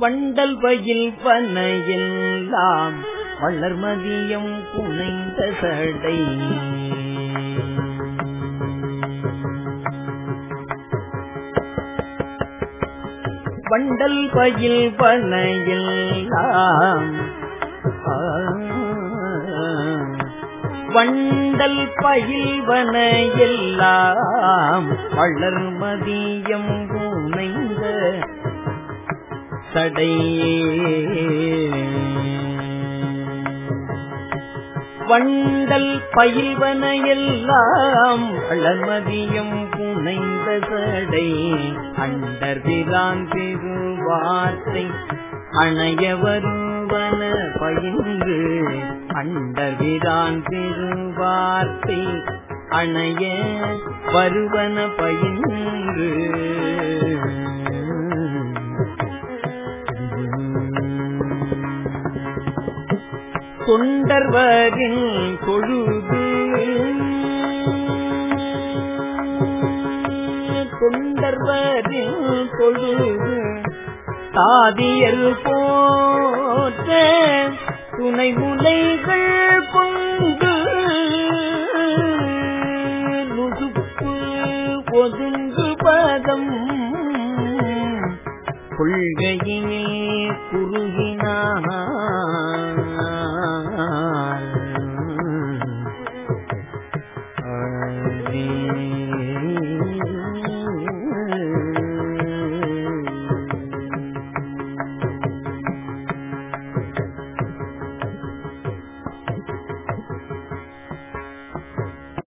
வண்டல் வயில் பனையெல்லாம் வளர்மதியம் புனைந்த சடை வண்டல் பயில் பனையெல்லாம் ஆ, வண்டல் பயில்வன எல்லாம் வளர்மதியம் புனைந்த சடை வண்டல் பயில்வன எல்லாம் வளர்மதியம் புனைந்த சடை அண்டர் பிரான் திருவார்த்தை அணைய வருவன பயின்று அண்டர் பிரான் திருவார்த்தை அணைய வருவன பயின்று தொண்டர்வரின் தொழுது தொண்டர்வரின் தொழுது தாதியர் போற்ற துணை முலைகள் கொண்டு நுசுப்பு ஒதுங்கு பதம் கொள்கையிலே குறுகினார் ஆரே.